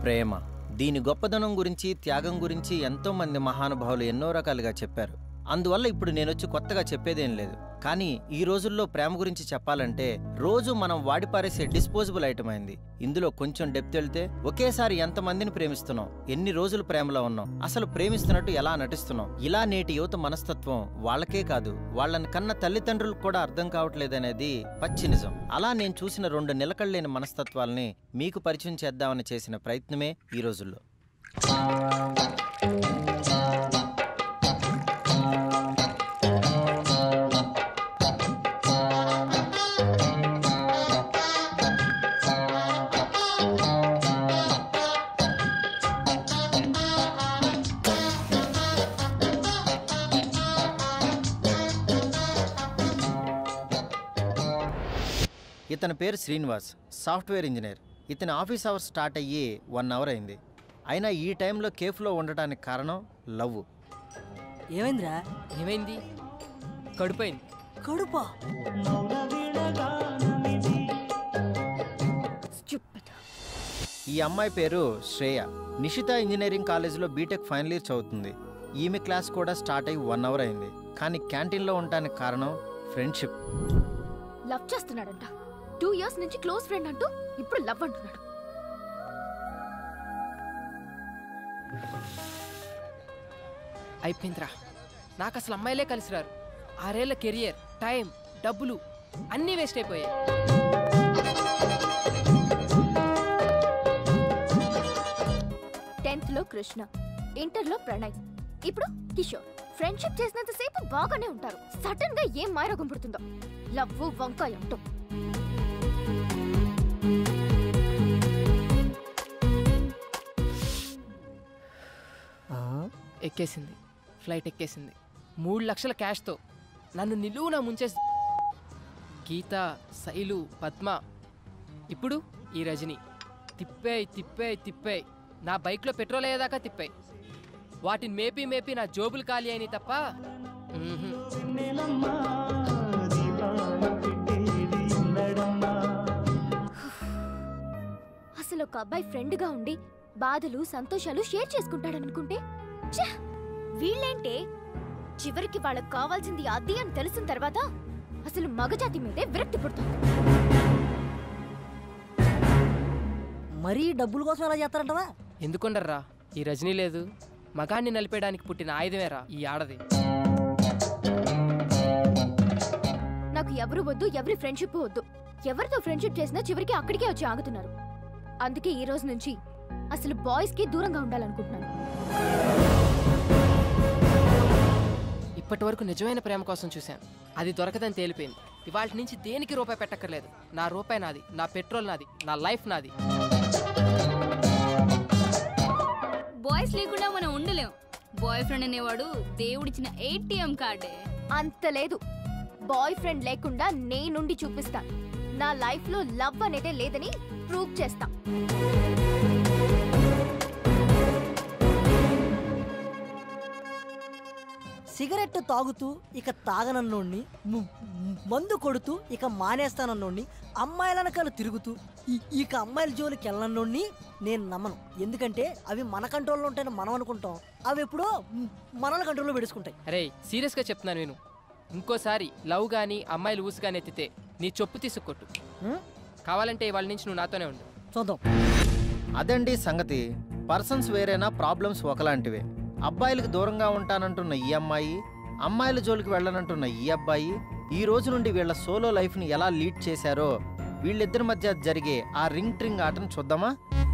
ప్రేమ దీని గొప్పదనం గురించి త్యాగం గురించి ఎంతో మంది మహానుభావులు ఎన్నో రకాలుగా చెప్పారు అందువల్ల ఇప్పుడు నేనొచ్చి కొత్తగా చెప్పేదేం లేదు కానీ ఈ రోజుల్లో ప్రేమ గురించి చెప్పాలంటే రోజు మనం వాడి పారేసే డిస్పోజబుల్ ఐటమ్ అయింది ఇందులో కొంచెం డెప్త్ వెళ్తే ఒకేసారి ఎంతమందిని ప్రేమిస్తున్నాం ఎన్ని రోజులు ప్రేమలో ఉన్నాం అసలు ప్రేమిస్తున్నట్టు ఎలా నటిస్తున్నాం ఇలా నేటి యువత మనస్తత్వం వాళ్ళకే కాదు వాళ్ళని కన్న తల్లిదండ్రులకు కూడా అర్థం కావట్లేదనేది పచ్చి నిజం అలా నేను చూసిన రెండు నిలకడలేని మనస్తత్వాల్ని మీకు పరిచయం చేద్దామని చేసిన ప్రయత్నమే ఈ రోజుల్లో ఇతని పేరు శ్రీనివాస్ సాఫ్ట్వేర్ ఇంజనీర్ ఇతని ఆఫీస్ అవర్స్ స్టార్ట్ అయ్యి వన్ అవర్ అయింది అయినా ఈ టైంలో కేఫ్లో ఉండటానికి కారణం లవ్ ఏమైందిరా ఏమైంది కడుపోయింది కడుపా ఈ అమ్మాయి పేరు శ్రేయ నిషిత ఇంజనీరింగ్ కాలేజీలో బీటెక్ ఫైనల్ ఇయర్ చదువుతుంది ఈమె క్లాస్ కూడా స్టార్ట్ అయ్యి వన్ అవర్ అయింది కానీ క్యాంటీన్లో ఉండటానికి కారణం ఫ్రెండ్షిప్ లవ్ చేస్తున్నాడంట టూ ఇయర్స్ నుంచి క్లోజ్ ఫ్రెండ్ అంటూ ఇప్పుడు లవ్ అంటున్నాడు అయిపోయిందిరా నాకు అసలు అమ్మాయిలే కలిసిరారు ఆరేళ్ల కెరియర్ టైం డబ్బులు అన్నీ వేస్ట్ అయిపోయాయి టెన్త్ లో కృష్ణ ఇంటర్ లో ప్రణయ్ ఇప్పుడు కిషోర్ ఫ్రెండ్షిప్ చేసినంత సేపు బాగానే ఉంటారు సడన్ గా ఏం మాయరోగం పుడుతుందో లవ్ వంకాయ అంటూ ఎక్కేసింది ఫ్లైట్ ఎక్కేసింది మూడు లక్షల క్యాష్తో నన్ను నిలువునా ముంచేసి గీత శైలు పద్మ ఇప్పుడు ఈ రజని తిప్పాయి తిప్పాయి తిప్పాయి నా బైక్లో పెట్రోల్ అయ్యేదాకా తిప్పాయి వాటిని మేపి మేపి నా జోబులు ఖాళీ అయినాయి తప్ప మ్మ్హ్మ్. అసలు ఒక అబ్బాయి ఫ్రెండ్ గా ఉండి బాధలు సంతోషాలు షేర్ చేసుకుంటాడనుకుంటే ఛ! వీళ్ళేంటే చివరికి వాళ్ళకి కావాల్సింది అది అని తెలిసిన తర్వాత అసలు మగజాతి మీదే విరక్తి పుడుతుంది మరీ డబ్బుల కోసం ఎలా చేస్తారంటవా ఎందుకుండర్రా ఈ రజనీ లేదు మగాన్ని నలిపేయడానికి పుట్టిన ఆయుధమేరా ఈ ఆడది నాకు ఎవరు వద్దు ఎవరి ఫ్రెండ్షిప్ వద్దు ఎవరితో ఫ్రెండ్షిప్ చేసినా చివరికి అక్కడికే వచ్చి ఆగుతున్నారు అందుకే ఈ రోజు నుంచి అసలు బాయ్స్ కి దూరంగా ఉండాలనుకుంటున్నాను ఇప్పటి వరకు నిజమైన ప్రేమ కోసం చూశాను అది దొరకదని తేలిపోయింది ఇవాళ నుంచి దేనికి రూపాయి పెట్టక్కర్లేదు నా రూపాయి నాది నా పెట్రోల్ నాది నా లైఫ్ నాది బాయ్స్ లేకుండా మనం ఉండలేం బాయ్ ఫ్రెండ్ అనేవాడు దేవుడిచ్చిన ఏటీఎం కార్డే అంత లేదు బాయ్ ఫ్రెండ్ లేకుండా నేనుండి చూపిస్తాను నా లైఫ్ లో లవ్ అనేదే లేదని ప్రూవ్ చేస్తా సిగరెట్ తాగుతూ ఇక తాగనన్నోడిని ము- మందు కొడుతూ ఇక మానేస్తానన్నోడిని అమ్మాయిలనకాలు తిరుగుతూ ఈ- ఇక అమ్మాయిల జోలికి వెళ్ళనన్నోడిని నేను నమ్మను ఎందుకంటే అవి మన కంట్రోల్లో ఉంటాయని మనం అనుకుంటాం అవి ఎప్పుడో మ్, మనల కంట్రోల్లో పెడుచుకుంటాయి అరే సీరియస్గా చెప్తున్నాను విను ఇంకోసారి లవ్ కానీ అమ్మాయిలు ఊసు కానీ ఎత్తితే నీ చొప్పు తీసుకొట్టు హ్మ్? కావాలంటే ఇవాళ నుంచి నువ్వు నాతోనే ఉండు చూద్దాం అదండి సంగతి పర్సన్స్ వేరేనా ప్రాబ్లమ్స్ ఒకలాంటివే అబ్బాయిలకు దూరంగా ఉంటానంటున్న ఈ అమ్మాయి అమ్మాయిల జోలికి వెళ్ళనంటున్న ఈ అబ్బాయి ఈ రోజు నుండి వీళ్ళ సోలో లైఫ్ని ఎలా లీడ్ చేశారో వీళ్ళిద్దరి మధ్య జరిగే ఆ రింగ్ ట్రింగ్ ఆటను చూద్దామా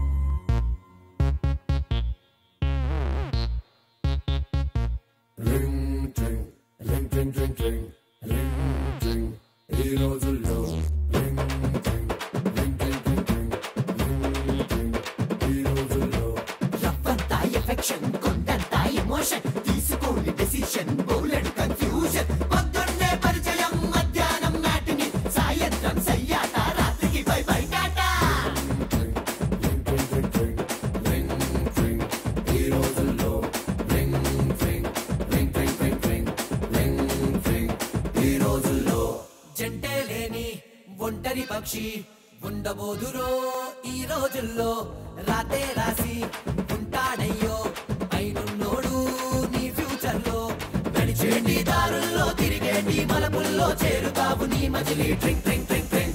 జంటే లేని ఒంటరి పక్షి ఉండబోదురో ఈ రోజుల్లో రాతే రాసి ఉంటాడయ్యో అయినున్నోడు నీ ఫ్యూచర్ లో నడిచేటి దారుల్లో తిరిగేటి మలపుల్లో చేరుతావు నీ మజిలీ ట్రింగ్ ట్రింగ్ ట్రింగ్ ట్రింగ్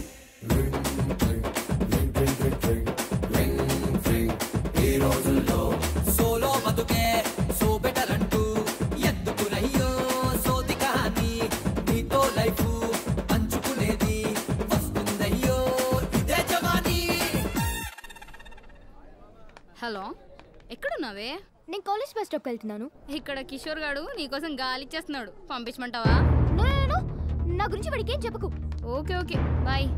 ఈ రోజుల్లో సోలో బతుకే సో బెటర్ అంటూ ఎందుకునయ్యో సోది కానీ నీతో లైఫ్ పంచుకునేది వస్తుందయ్యో ఇదే జవానీ హలో ఎక్కడున్నావే నేను కాలేజ్ బస్ స్టాప్కి వెళ్తున్నాను ఇక్కడ కిషోర్ గాడు నీకోసం గాలిచ్చేస్తున్నాడు పంపించమంటావా నేను నా గురించి వాడికి ఏం చెప్పకు ఓకే ఓకే బాయ్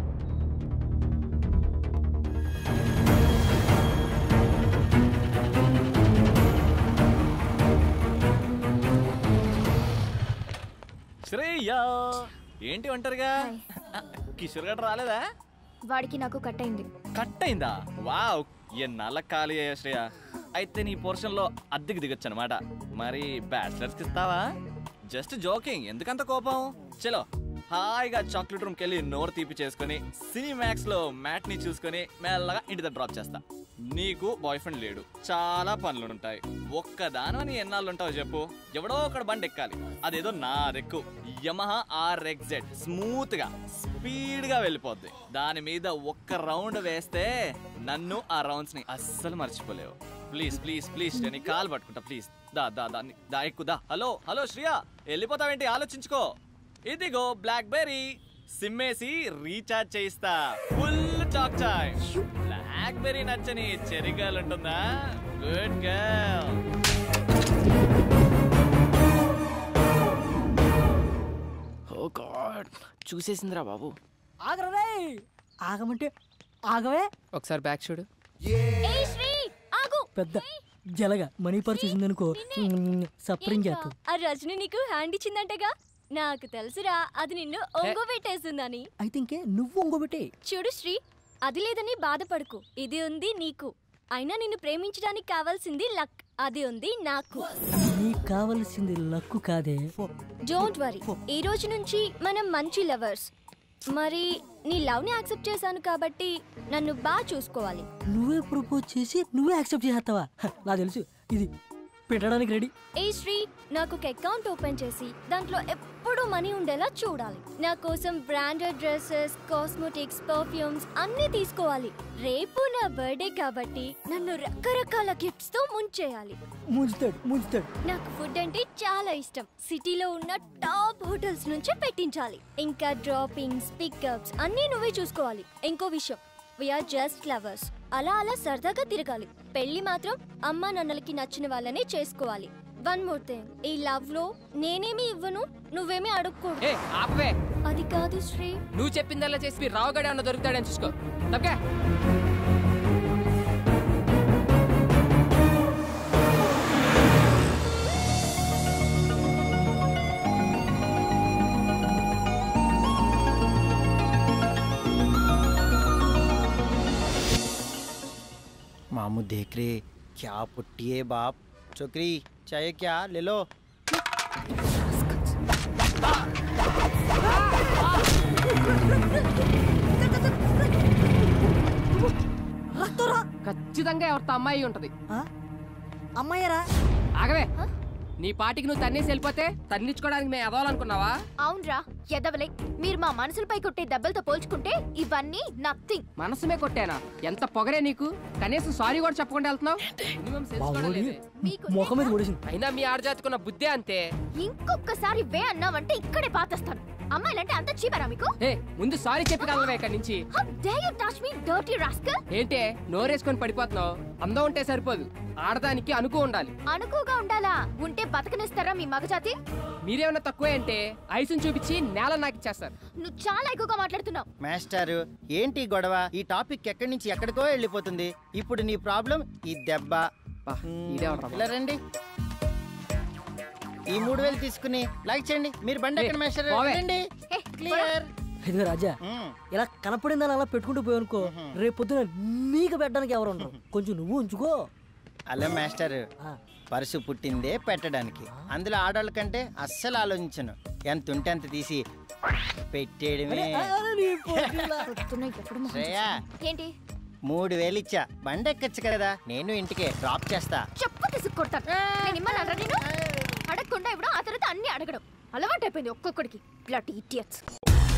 శ్రేయ ఏంటి ఒంటరిగా కిషోర్ గడ్ రాలేదా వాడికి నాకు కట్ అయింది కట్ అయిందా వావ్ ఎన్నాళ్ళ ఖాళీ అయ్యా శ్రేయ అయితే నీ పోర్షన్ లో అద్దెకి దిగొచ్చు అనమాట మరి బ్యాచిలర్స్ కి ఇస్తావా జస్ట్ జోకింగ్ ఎందుకంత కోపం చలో హాయిగా చాక్లెట్ రూమ్కి వెళ్ళి నోరు తీపి చేసుకొని సినిమాక్స్ లో మ్యాట్ ని చూసుకొని మెల్లగా ఇంటి దగ్గర డ్రాప్ చేస్తా నీకు బాయ్ ఫ్రెండ్ లేడు చాలా పనులు ఉంటాయి ఒక్కదాని ఎన్నాళ్ళు ఉంటావు చెప్పు ఎవడో ఒకడు బండి ఎక్కాలి అదేదో నా రెక్కు యమహా ఆర్ ఎక్జెడ్ స్మూత్ గా స్పీడ్ గా వెళ్ళిపోద్ది దాని మీద ఒక్క రౌండ్ వేస్తే నన్ను ఆ రౌండ్స్ ని అస్సలు మర్చిపోలేవు ప్లీజ్ ప్లీజ్ ప్లీజ్ నేను కాల్ పట్టుకుంటా ప్లీజ్ దా దా దా ని- దా ఎక్కు దా హలో హలో శ్రియా వెళ్ళిపోతావేంటి ఆలోచించుకో ఇదిగో బ్లాక్ బెర్రీ సిమ్మేసి రీఛార్జ్ చేయిస్తా full talk time BlackBerry నచ్చని చెరి గర్ల్ ఉంటుందా గుడ్ గర్ల్ ఓ గాడ్ చూసేసిందిరా బాబు ఆగరే ఆగమంటే ఆగవే ఒకసారి బ్యాక్ చూడు ఏయ్ శ్రీ ఆగు పెద్ద జలగా మనీ పర్ చూసిందనుకో సప్రింగ్ చేస్తుంది ఆ రజని నీకు హ్యాండ్ ఇచ్చిందంటగా నాకు తెలుసురా అది నిన్ను ఒంగో పెట్టేస్తుందని అయితే ఇంకే నువ్వు ఇంకోబెట్టే చూడు శ్రీ అది లేదని బాధపడకు ఇది ఉంది నీకు అయినా నిన్ను ప్రేమించడానికి కావాల్సింది లక్ అది ఉంది నాకు నీకు కావలసింది లక్కు కాదే డోంట్ వరీ ఈ రోజు నుంచి మనం మంచి లవర్స్ మరి నీ లవ్ ని యాక్సెప్ట్ చేశాను కాబట్టి నన్ను బాగా చూసుకోవాలి నువ్వే ప్రపోజ్ చేసి నువ్వే యాక్సెప్ట్ చేస్తావా నాకు తెలుసు ఇది పెట్టడానికి రెడీ ఏ శ్రీ నాకు ఒక అకౌంట్ ఓపెన్ చేసి దాంట్లో ఎప్పుడూ మనీ ఉండేలా చూడాలి నా కోసం బ్రాండెడ్ డ్రెస్సెస్ కాస్మెటిక్స్ పర్ఫ్యూమ్స్ అన్నీ తీసుకోవాలి రేపు నా బర్త్డే కాబట్టి నన్ను రకరకాల గిఫ్ట్స్ తో ముంచేయాలి ముంచుతాడు ముంచుతాడు నాకు ఫుడ్ అంటే చాలా ఇష్టం సిటీలో ఉన్న టాప్ హోటల్స్ నుంచి పెట్టించాలి ఇంకా డ్రాపింగ్స్ పికప్స్ అన్నీ నువ్వే చూసుకోవాలి ఇంకో విషయం వీఆర్ జస్ట్ లవర్స్ అలా అలా సరదాగా తిరగాలి పెళ్లి మాత్రం అమ్మ నాన్నలకి నచ్చిన వాళ్ళనే చేసుకోవాలి వన్ మోర్ థింగ్ ఈ లవ్ లో నేనేమి ఇవ్వను నువ్వేమీ అడుక్కోడు ఏ ఆపవే అది కాదు శ్రీ నువ్వు చెప్పిందల్లా చేసి మీరు రావుగడే ఉన్న దొరుకుతాడని చూసుకో తప్పగా मामू देख रहे क्या पुट्टी है बाप छोकरी चाहिए क्या ले लो రక్తరా ఖచ్చితంగా ఎవరితో అమ్మాయి ఉంటది అమ్మాయ్యరా ఆగవే నీ పాటికి నువ్వు తన్నేసి వెళ్ళిపోతే తన్నించుకోవడానికి మేము ఎదవాలనుకున్నావా అవునరా ఎదవలే మీరు మా మనసులపై కొట్టే దెబ్బలతో పోల్చుకుంటే ఇవన్నీ నథింగ్ మనసుమే కొట్టానా ఎంత పొగరే నీకు కనీసం సారీ కూడా చెప్పకుండా వెళ్తున్నావు Minimum sense కూడా బావోడి లేదే. ముఖం మీద కొడేసింది అయినా మీ ఆడజాతుకున్న బుద్ధే అంతే ఇంకొకసారి వే అన్నావంటే ఇక్కడే పాతేస్తాను అమ్మాయిలంటే అంత చీపరా మీకు ఏ ముందు సారీ చెప్పి కలవే ఇక్కడి నుంచి How dare you touch me, dirty rascal? ఏంటే నోరేసుకొని పడిపోతున్నావు అందం ఉంటే సరిపోదు ఆడదానికి అనుకో ఉండాలి అనుకుగా ఉండాలా ఉంటే బతకనిస్తారా మీ మగజాతి మీరేమన్నా తక్కువే అంటే ఐసుని చూపించి నేల నాకు ఇచ్చేస్తారు నువ్వు చాలా ఎక్కువగా మాట్లాడుతున్నావు మాస్టారు ఏంటి ఈ గొడవ ఈ టాపిక్ ఎక్కడి నుంచి ఎక్కడికో వెళ్ళిపోతుంది ఇప్పుడు నీ ప్రాబ్లం ఈ దెబ్బ బా, మ్మ్, ఇదే ఒకటి ఇలా రండి ఈ మూడు వేలు తీసుకుని లైక్ చేయండి మీరు బండి ఎక్కడ ఏ, మాస్టర్ పోవే. రండి ఏ, క్లియర్ ఇదిగో రాజా ఇలా కనపడిందని అలా పెట్టుకుంటూ పోయానుకో రేపు పొద్దున నీకు పెట్టడానికి ఎవరు ఉండరు కొంచెం నువ్వు ఉంచుకో అలా మాస్టర్ ఆ, పర్సు పుట్టిందే పెట్టడానికి అందులో ఆడవాళ్ళ కంటే అస్సలు ఆలోచించను ఎంత ఉంటే అంత తీసి పెట్టేయడమే ఆ, నీ పొట్టిలా. పొద్దున్న ఎప్పుడు మొహం శ్రేయా చూస్తాను. ఏంటి మూడు వేలు ఇచ్చా బండి ఎక్కచ్చు కదా నేను ఇంటికే డ్రాప్ చేస్తా చెప్పు తీసుకొడతాను నేను ఇమ్మన్నారా నేను అడగకుండా ఇవ్వడం ఆ తర్వాత అన్ని అడగడం అలవాటైపోయింది ఒక్కొక్కడికి బ్లడ్ ఇడియట్స్